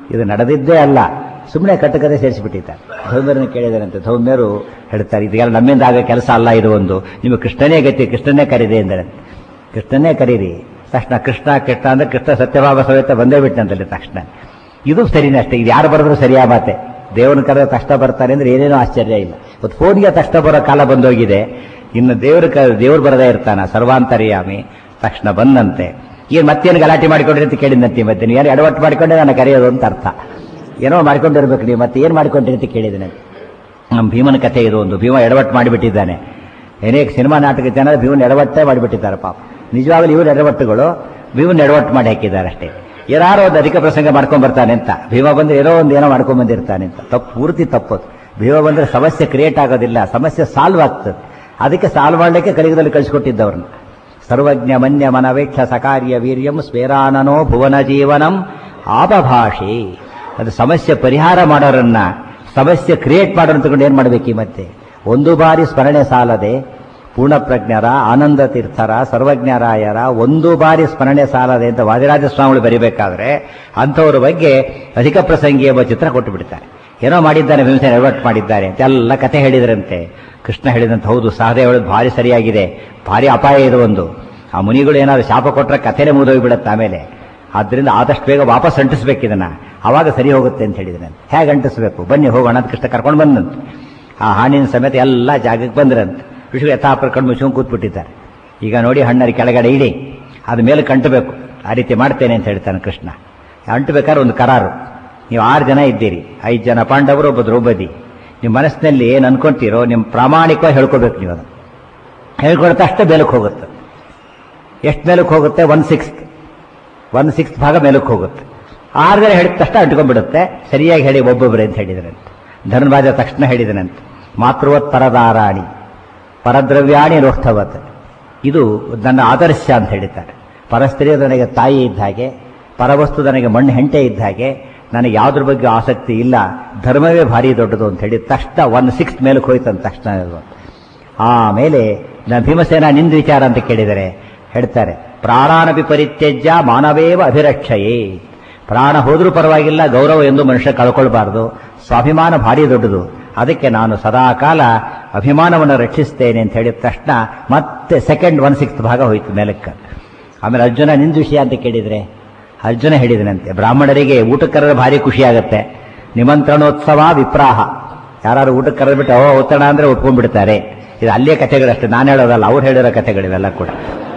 ಇದು ನಡೆದಿದ್ದೇ ಅಲ್ಲ ಸುಮ್ಮನೆ ಕಟ್ಟುಕತೆ ಸೇರಿಸಿಬಿಟ್ಟಿದ್ದಾರೆ ಧೌಮ್ಯರನ್ನು ಕೇಳಿದಾರಂತೆ ಧೌಮ್ಯರು ಹೇಳ್ತಾರೆ ಇದೆಲ್ಲ ನಮ್ಮಿಂದ ಆಗ ಕೆಲಸ ಅಲ್ಲ ಇದು ಒಂದು ನಿಮಗೆ ಕೃಷ್ಣನೇ ಗತಿ ಕೃಷ್ಣನೇ ಕರೀದೆ ಎಂದರೆ ಕೃಷ್ಣನೇ ಕರೀರಿ ತಕ್ಷಣ ಕೃಷ್ಣ ಕೃಷ್ಣ ಅಂದ್ರೆ ಕೃಷ್ಣ ಸತ್ಯಭಾವ ಸಮೇತ ಬಂದೇ ಬಿಟ್ಟಂತಲ್ಲಿ ತಕ್ಷಣ ಇದು ಸರಿನೇ ಅಷ್ಟೇ ಇದು ಯಾರು ಬರೆದ್ರು ಸರಿಯಾ ಮಾತೆ ದೇವನ ಕರೆದ ತಕ್ಷಣ ಬರ್ತಾರೆ ಅಂದ್ರೆ ಏನೇನೋ ಆಶ್ಚರ್ಯ ಇಲ್ಲ ಇವತ್ತು ಫೋನ್ಗೆ ತಕ್ಷಣ ಬರೋ ಕಾಲ ಬಂದೋಗಿದೆ ಇನ್ನು ದೇವ್ರ ಕ ದೇವ್ರು ಬರದೇ ಇರ್ತಾನ ಸರ್ವಾಂತರ್ಯಾಮಿ ತಕ್ಷಣ ಬಂದಂತೆ ಏನು ಮತ್ತೇನು ಗಲಾಟೆ ಮಾಡಿಕೊಂಡ್ರಿ ಅಂತ ಕೇಳಿದಂತೆ ಮತ್ತೆ ನೀವು ಏನು ಎಡವಟ್ಟು ಮಾಡಿಕೊಂಡೆ ನಾನು ಕರೆಯೋದು ಅಂತ ಅರ್ಥ ಏನೋ ಮಾಡ್ಕೊಂಡಿರ್ಬೇಕು ನೀವು ಮತ್ತೆ ಏನು ಮಾಡ್ಕೊಂಡ್ರಿ ಅಂತ ಕೇಳಿದ್ದೇನೆ ನಮ್ಮ ಭೀಮನ ಕಥೆ ಇದು ಒಂದು ಭೀಮ ಎಡವಟ್ಟು ಮಾಡಿಬಿಟ್ಟಿದ್ದಾನೆ ಅನೇಕ ಸಿನಿಮಾ ನಾಟಕ ಜನ ಭೀಮನ ಎಡವಟ್ಟೇ ಮಾಡಿಬಿಟ್ಟಿದ್ದಾರೆ ಪಾಪ ನಿಜವಾಗ್ಲೂ ಇವರು ಎಡವಟ್ಟುಗಳು ಭೀಮನ ಎಡವಟ್ಟು ಮಾಡಿ ಹಾಕಿದ್ದಾರೆ ಅಷ್ಟೇ ಯಾರೋ ಒಂದು ಅಧಿಕ ಪ್ರಸಂಗ ಮಾಡ್ಕೊಂಡ್ ಬರ್ತಾನೆ ಅಂತ ಭೀಮ ಬಂದ್ರೆ ಏನೋ ಒಂದು ಏನೋ ಮಾಡ್ಕೊಂಡ್ ಬಂದಿರ್ತಾನೆ ಅಂತ ತಪ್ಪು ಪೂರ್ತಿ ತಪ್ಪದು ಭೀಮ ಬಂದ್ರೆ ಸಮಸ್ಯೆ ಕ್ರಿಯೇಟ್ ಆಗೋದಿಲ್ಲ ಸಮಸ್ಯೆ ಸಾಲ್ವ್ ಆಗ್ತದೆ ಅದಕ್ಕೆ ಸಾಲ್ವ್ ಮಾಡಲಿಕ್ಕೆ ಕಲಿಯುಗದಲ್ಲಿ ಕಳಿಸ್ಕೊಟ್ಟಿದ್ದವ್ರನ್ನ ಸರ್ವಜ್ಞ ಮನ್ಯ ಮನವೇಕ್ಷ ಸಕಾರ್ಯ ವೀರ್ಯಂ ಸ್ವೇರಾನನೋ ಭುವನ ಜೀವನಂ ಆಪಭಾಷೆ ಅದು ಸಮಸ್ಯೆ ಪರಿಹಾರ ಮಾಡೋರನ್ನ ಸಮಸ್ಯೆ ಕ್ರಿಯೇಟ್ ಮಾಡೋರು ತಗೊಂಡು ಏನ್ ಮಾಡ್ಬೇಕು ಈ ಮತ್ತೆ ಒಂದು ಬಾರಿ ಸ್ಮರಣೆ ಸಾಲದೆ ಪೂರ್ಣಪ್ರಜ್ಞರ ಆನಂದ ತೀರ್ಥರ ಸರ್ವಜ್ಞರಾಯರ ಒಂದು ಬಾರಿ ಸ್ಮರಣೆ ಸಾಲದೆ ಅಂತ ವಾದಿರಾಜ ಸ್ವಾಮಿಗಳು ಬರಿಬೇಕಾದ್ರೆ ಅಂಥವ್ರ ಬಗ್ಗೆ ಅಧಿಕ ಪ್ರಸಂಗಿ ಎಂಬ ಚಿತ್ರ ಕೊಟ್ಟು ಬಿಡ್ತಾರೆ ಏನೋ ಮಾಡಿದ್ದಾನೆ ಭೀಮಸೇನ ಎಡವಟ್ಟು ಮಾಡಿದ್ದಾರೆ ಅಂತ ಎಲ್ಲ ಕಥೆ ಹೇಳಿದ್ರಂತೆ ಕೃಷ್ಣ ಹೇಳಿದಂತೆ ಹೌದು ಸಹದೇವ ಹೇಳೋದು ಭಾರಿ ಸರಿಯಾಗಿದೆ ಭಾರಿ ಅಪಾಯ ಇದು ಒಂದು ಆ ಮುನಿಗಳು ಏನಾದ್ರು ಶಾಪ ಕೊಟ್ಟರೆ ಕಥೆನೇ ಮುಗಿದೋಗ್ಬಿಡುತ್ತೆ ಆಮೇಲೆ ಆದ್ರಿಂದ ಆದಷ್ಟು ಬೇಗ ವಾಪಸ್ ಅಂಟಿಸ್ಬೇಕು ಇದನ್ನ ಅವಾಗ ಸರಿ ಹೋಗುತ್ತೆ ಅಂತ ಹೇಳಿದ್ರೆ ಹೇಗೆ ಅಂಟಿಸ್ಬೇಕು ಬನ್ನಿ ಹೋಗೋಣ ಅಂತ ಕೃಷ್ಣ ಕರ್ಕೊಂಡು ಬಂದಂತೆ ಆ ಹಾನಿನ ಸಮೇತ ಎಲ್ಲ ಜಾಗಕ್ಕೆ ಬಂದ್ರಂತೆ ವಿಷಯ ಯಥಾಪರ ಕಣ್ಣು ಮುಚ್ಕೊಂಡು ಕೂತ್ಬಿಟ್ಟಿದ್ದಾರೆ ಈಗ ನೋಡಿ ಹಣ್ಣರಿ ಕೆಳಗಡೆ ಇಡಿ ಅದ ಮೇಲೆ ಕಂಟಬೇಕು ಆ ರೀತಿ ಮಾಡ್ತೇನೆ ಅಂತ ಹೇಳ್ತಾನೆ ಕೃಷ್ಣ ಅಂಟಬೇಕಾದ್ರೆ ಒಂದು ಕರಾರು ನೀವು ಆರು ಜನ ಇದ್ದೀರಿ ಐದು ಜನ ಪಾಂಡವರು ಒಬ್ಬ ದ್ರೌಪದಿ ನಿಮ್ಮ ಮನಸ್ಸಿನಲ್ಲಿ ಏನು ಅನ್ಕೊಂತೀರೋ ನಿಮ್ಮ ಪ್ರಾಮಾಣಿಕವಾಗಿ ಹೇಳ್ಕೋಬೇಕು ನೀವು ಅದನ್ನು ಹೇಳ್ಕೊಳ್ತಾ ಅಷ್ಟೇ ಮೇಲಕ್ಕೆ ಹೋಗುತ್ತೆ ಎಷ್ಟು ಮೇಲಕ್ಕೆ ಹೋಗುತ್ತೆ ಒನ್ ಸಿಕ್ಸ್ತ್ ಒನ್ ಸಿಕ್ಸ್ತ್ ಭಾಗ ಮೇಲಕ್ಕೆ ಹೋಗುತ್ತೆ ಆರು ಜನ ಹೇಳಿದ ತಕ್ಷಣ ಅಂಟ್ಕೊಂಡ್ಬಿಡುತ್ತೆ ಸರಿಯಾಗಿ ಹೇಳಿ ಒಬ್ಬೊಬ್ಬರೇ ಅಂತ ಹೇಳಿದನಂತೆ ಧರ್ಮರಾಜ ತಕ್ಷಣ ಹೇಳಿದನಂತೆ ಮಾತೃವತ್ ಪರದಾರಾಣಿ ಪರದ್ರವ್ಯಾಣಿ ರೋಷ್ಠವತ್ ಇದು ನನ್ನ ಆದರ್ಶ ಅಂತ ಹೇಳಿದ್ದಾರೆ ಪರಸ್ತ್ರೀಯ ನನಗೆ ತಾಯಿ ಇದ್ದ ಹಾಗೆ ಪರವಸ್ತು ನನಗೆ ಮಣ್ಣು ಹೆಂಟೆ ಇದ್ದ ಹಾಗೆ ನನಗೆ ಯಾವುದ್ರ ಬಗ್ಗೆ ಆಸಕ್ತಿ ಇಲ್ಲ ಧರ್ಮವೇ ಭಾರಿ ದೊಡ್ಡದು ಅಂತ ಹೇಳಿ ತಕ್ಷಣ ಒನ್ ಸಿಕ್ಸ್ ಮೇಲಕ್ಕೆ ಹೋಯ್ತು ತಕ್ಷಣ ಅದು. ಆಮೇಲೆ ನಾನು ಭೀಮಸೇನ ನಿಂದ ವಿಚಾರ ಅಂತ ಕೇಳಿದರೆ ಹೇಳ್ತಾರೆ ಪ್ರಾಣಾನಪಿ ಪರಿತ್ಯಜ್ಯ ಮಾನವೇವ ಅಭಿರಕ್ಷಯೇ ಪ್ರಾಣ ಹೋದ್ರೂ ಪರವಾಗಿಲ್ಲ ಗೌರವ ಎಂದು ಮನುಷ್ಯ ಕಳ್ಕೊಳ್ಬಾರ್ದು ಸ್ವಾಭಿಮಾನ ಭಾರಿ ದೊಡ್ಡದು ಅದಕ್ಕೆ ನಾನು ಸದಾ ಕಾಲ ಅಭಿಮಾನವನ್ನು ರಕ್ಷಿಸ್ತೇನೆ ಅಂತ ಹೇಳಿದ ತಕ್ಷಣ ಮತ್ತೆ ಸೆಕೆಂಡ್ ಒನ್ ಸಿಕ್ಸ್ ಭಾಗ ಹೋಯ್ತು ಮೇಲಕ್ಕೆ ಆಮೇಲೆ ಅರ್ಜುನ ನಿಂದ ವಿಷಯ ಅಂತ ಕೇಳಿದ್ರೆ ಅರ್ಜುನ ಹೇಳಿದನಂತೆ ಬ್ರಾಹ್ಮಣರಿಗೆ ಊಟಕ್ಕೆ ಕರೆದ್ರೆ ಭಾರಿ ಖುಷಿ ಆಗುತ್ತೆ ನಿಮಂತ್ರಣೋತ್ಸವ ವಿಪ್ರಾಹ ಯಾರು ಊಟಕ್ಕೆ ಕರೆದ್ಬಿಟ್ಟು ಓ ಒತ್ತಡ ಅಂದ್ರೆ ಒಪ್ಕೊಂಡ್ಬಿಡ್ತಾರೆ ಇದು ಅಲ್ಲೇ ಕಥೆಗಳಷ್ಟೇ ನಾನು ಹೇಳೋದಲ್ಲ ಅವ್ರು ಹೇಳಿರೋ ಕಥೆಗಳಿವೆಲ್ಲ ಕೂಡ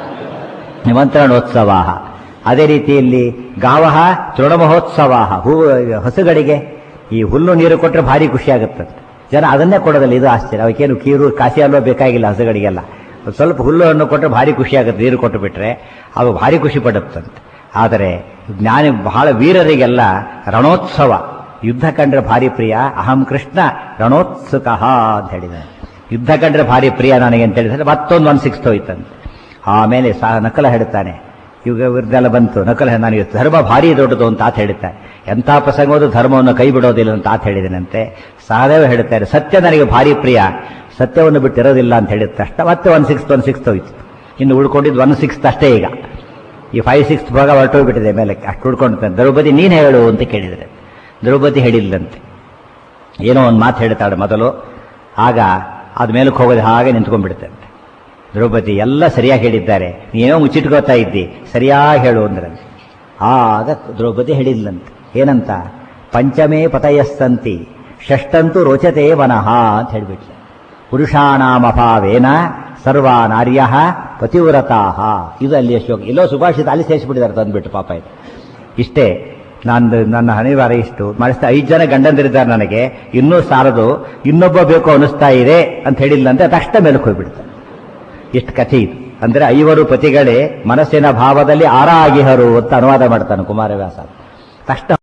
ನಿಮಂತ್ರಣೋತ್ಸವ ಅದೇ ರೀತಿಯಲ್ಲಿ ಗಾವಹ ತೃಣಮಹೋತ್ಸವ ಹೂ ಹಸುಗಳಿಗೆ ಈ ಹುಲ್ಲು ನೀರು ಕೊಟ್ಟರೆ ಭಾರಿ ಖುಷಿ ಆಗುತ್ತೆ ಜನ ಅದನ್ನೇ ಕೊಡೋದಿಲ್ಲ ಇದು ಆಶ್ಚರ್ಯ ಅವಕ್ಕೇನು ಕೀರು ಕಾಸಿ ಅಲ್ವೋ ಬೇಕಾಗಿಲ್ಲ ಹಸುಗಳಿಗೆಲ್ಲ ಒಂದ್ ಸ್ವಲ್ಪ ಹುಲ್ಲು ಹಣ್ಣು ಕೊಟ್ಟರೆ ಭಾರಿ ಖುಷಿ ಆಗುತ್ತೆ ನೀರು ಕೊಟ್ಟು ಬಿಟ್ರೆ ಅವು ಭಾರಿ ಖುಷಿ ಪಡುತ್ತಂತೆ ಆದರೆ ಜ್ಞಾನಿ ಬಹಳ ವೀರರಿಗೆಲ್ಲ ರಣೋತ್ಸವ ಯುದ್ಧ ಕಂಡ್ರೆ ಭಾರಿ ಪ್ರಿಯ ಅಹಂ ಕೃಷ್ಣ ರಣೋತ್ಸುಕ ಅಂತ ಹೇಳಿದ ಯುದ್ಧ ಕಂಡ್ರೆ ಭಾರಿ ಪ್ರಿಯ ನನಗೆ ಅಂತ ಹೇಳಿದ್ರೆ ಮತ್ತೊಂದು ಒನ್ ಸಿಕ್ಸ್ ಹೋಯ್ತಂತೆ ಆಮೇಲೆ ಸಹ ನಕಲ ಹೇಳ್ತಾನೆ ಇವಾಗ ಇವ್ರದ್ದೆಲ್ಲ ಬಂತು ನಕಲ ನನಗೆ ಧರ್ಮ ಭಾರಿ ದೊಡ್ಡದು ಅಂತ ಆತ ಹೇಳ್ತಾರೆ ಎಂಥ ಪ್ರಸಂಗವಾದ ಧರ್ಮವನ್ನು ಕೈ ಬಿಡೋದಿಲ್ಲ ಅಂತ ಆತ ಹೇಳಿದನಂತೆ ಸಹದೇವ ಹೇಳ್ತಾರೆ ಸತ್ಯ ನನಗೆ ಭಾರಿ ಪ್ರಿಯ ಸತ್ಯವನ್ನು ಬಿಟ್ಟಿರೋದಿಲ್ಲ ಅಂತ ಹೇಳಿದ ತಕ್ಷಣ ಮತ್ತೆ ಒನ್ ಸಿಕ್ಸ್ ಒನ್ ಸಿಕ್ಸ್ ಹೋಯ್ತು ಇನ್ನು ಉಳ್ಕೊಂಡಿದ್ದು ಒನ್ ಸಿಕ್ಸ್ ಅಷ್ಟೇ ಈಗ ಈ ಫೈವ್ ಸಿಕ್ಸ್ ಭಾಗ ಹೊರಟೋಗ್ಬಿಟ್ಟಿದೆ ಮೇಲೆ ಅಷ್ಟು ಉಳ್ಕೊಂಡು ದ್ರೌಪದಿ ನೀನು ಹೇಳು ಅಂತ ಕೇಳಿದರೆ ದ್ರೌಪದಿ ಹೇಳಿಲ್ಲಂತೆ ಏನೋ ಒಂದು ಮಾತು ಹೇಳ್ತಾಳೆ ಮೊದಲು ಆಗ ಅದ ಮೇಲಕ್ಕೆ ಹೋಗೋದು ಹಾಗೆ ನಿಂತ್ಕೊಂಡ್ಬಿಡುತ್ತಂತೆ ದ್ರೌಪದಿ ಎಲ್ಲ ಸರಿಯಾಗಿ ಹೇಳಿದ್ದಾರೆ ನೀನೋ ಮುಚ್ಚಿಟ್ಕೋತಾ ಇದ್ದಿ ಸರಿಯಾಗಿ ಹೇಳು ಅಂದ್ರೆ ಆಗ ದ್ರೌಪದಿ ಹೇಳಿಲ್ಲಂತೆ ಏನಂತ ಪಂಚಮೇ ಪತಯಸ್ತಂತಿ ಷಷ್ಟಂತೂ ರೋಚತೆ ವನಃ ಅಂತ ಹೇಳಿಬಿಟ್ಲೆ ಪುರುಷಾಣಾಮಭಾವೇನ ಸರ್ವ ನಾರ್ಯ ಪತಿವ್ರತಾ ಇದು ಅಲ್ಲಿಯ ಶ್ಲೋಕ ಎಲ್ಲೋ ಸುಭಾಷಿತ ಅಲ್ಲಿ ಸೇರಿಸ್ಬಿಟ್ಟಿದ್ದಾರೆ ತಂದ್ಬಿಟ್ಟು ಪಾಪ ಇದು ಇಷ್ಟೇ ನಾನು ನನ್ನ ಅನಿವಾರ್ಯ ಇಷ್ಟು ಮಾಡಿಸ್ತಾ ಐದು ಜನ ಗಂಡಂದಿರಿದ್ದಾರೆ ನನಗೆ ಇನ್ನೂ ಸಾರದು ಇನ್ನೊಬ್ಬ ಬೇಕು ಅನಿಸ್ತಾ ಇದೆ ಅಂತ ಹೇಳಿಲ್ಲಂತೆ ತಕ್ಷಣ ಮೇಲಕ್ಕೆ ಹೋಗ್ಬಿಡ್ತಾರೆ ಎಷ್ಟು ಕಥೆ ಇದು ಅಂದ್ರೆ ಐವರು ಪತಿಗಳೇ ಮನಸ್ಸಿನ ಭಾವದಲ್ಲಿ ಆರ ಆಗಿಹರು ಅಂತ ಅನುವಾದ ಮಾಡ್ತಾನೆ ಕುಮಾರವ್ಯಾಸ ತಕ್ಷಣ